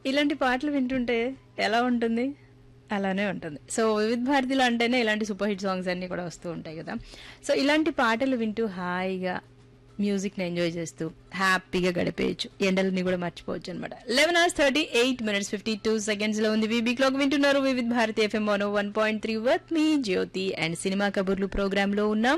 ఇలాంటి పాటలు వింటుంటే ఎలా ఉంటుంది అలానే ఉంటుంది సో వివిధ భారతిలో అంటేనే ఇలాంటి సూపర్ హిట్ సాంగ్స్ అన్నీ కూడా వస్తూ ఉంటాయి కదా సో ఇలాంటి పాటలు వింటూ హాయిగా మ్యూజిక్ని ఎంజాయ్ చేస్తూ హ్యాపీగా గడిపేయచ్చు ఎండలని కూడా మర్చిపోవచ్చు అనమాట eleven hours thirty eight minutes fifty two seconds లో ఉంది వీబీ క్లాక్ వింటున్నారు Vividh Bharati FM one one point three with me Jyothi and cinema కబుర్లు ప్రోగ్రామ్ లో ఉన్నాం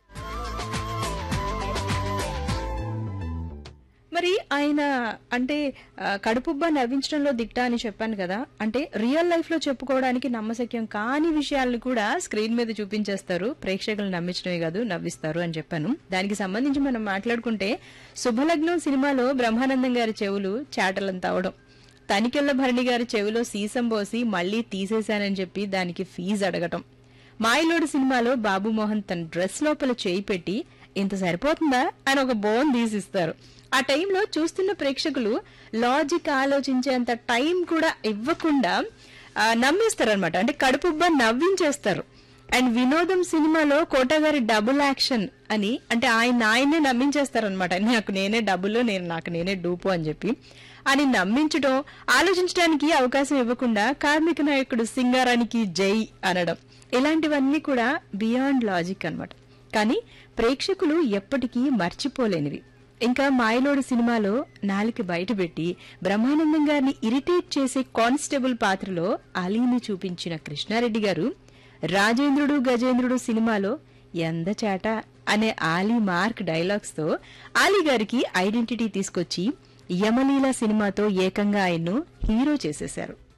మరి ఆయన అంటే ఆ, కడుపుబ్బ నవ్వించడంలో దిట్ట అని చెప్పాను కదా అంటే రియల్ లైఫ్ లో చెప్పుకోవడానికి నమ్మశక్యం కాని విషయాలను కూడా స్క్రీన్ మీద చూపించేస్తారు ప్రేక్షకులు నమ్మించడమే కాదు నవ్విస్తారు అని చెప్పాను దానికి సంబంధించి మనం మాట్లాడుకుంటే శుభలగ్నం సినిమాలో బ్రహ్మానందం గారి చెవులు చాటలంత అవడం తనికెళ్ల భరణి గారి చెవిలో సీసం పోసి మళ్లీ తీసేశానని చెప్పి దానికి ఫీజు అడగటం మాయలోడు సినిమాలో బాబు మోహన్ తన డ్రెస్ లోపల చేయి పెట్టి ఇంత సరిపోతుందా అని ఒక బోన్ తీసిస్తారు ఆ టైంలో చూస్తున్న ప్రేక్షకులు లాజిక్ ఆలోచించేంత టైం కూడా ఇవ్వకుండా ఆ, నమ్మేస్తారనమాట అంటే కడుపుబ్బ నవ్వించేస్తారు అండ్ వినోదం సినిమాలో కోట గారి డబుల్ యాక్షన్ అని అంటే ఆయన ఆయనే నమ్మించేస్తారనమాట నాకు నేనే డబుల్ నేను నాకు నేనే డూపు అని చెప్పి అని నమ్మించడం ఆలోచించడానికి అవకాశం ఇవ్వకుండా కార్మిక నాయకుడు సింగారానికి జై అనడం ఇలాంటివన్నీ కూడా బియాండ్ లాజిక్ అన్నమాట కానీ ప్రేక్షకులు ఎప్పటికీ మర్చిపోలేనివి ఇంకా మాయలోడు సినిమాలో నాలుక బయటపెట్టి బ్రహ్మానందం గారిని ఇరిటేట్ చేసే కానిస్టేబుల్ పాత్రలో అలీని చూపించిన కృష్ణారెడ్డి గారు రాజేంద్రుడు గజేంద్రుడు సినిమాలో ఎందచాట అనే ఆలీ మార్క్ డైలాగ్స్ తో ఆలీ గారికి ఐడెంటిటీ తీసుకొచ్చి యమలీల సినిమాతో ఏకంగా ఆయన్ను హీరో చేసేశారు